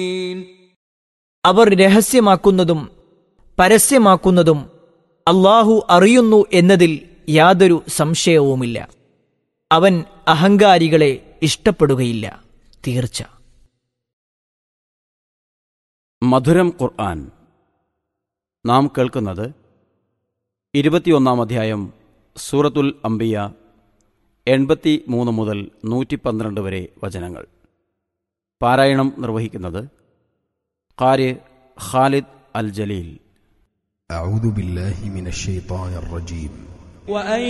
അവർ രഹസ്യമാക്കുന്നതും പരസ്യമാക്കുന്നതും അള്ളാഹു അറിയുന്നു എന്നതിൽ യാതൊരു സംശയവുമില്ല അവൻ അഹങ്കാരികളെ ഇഷ്ടപ്പെടുകയില്ല തീർച്ച മധുരം ഖുർആൻ നാം കേൾക്കുന്നത് ഇരുപത്തിയൊന്നാം അധ്യായം സൂറത്തുൽ അംബിയ എൺപത്തി മൂന്ന് മുതൽ നൂറ്റി പന്ത്രണ്ട് വരെ വചനങ്ങൾ പാരായണം നിർവഹിക്കുന്നത് ഖാരി ഖാലിദ് അൽ ജലീൽ أعوذ بالله من الشيطان الرجيم وأن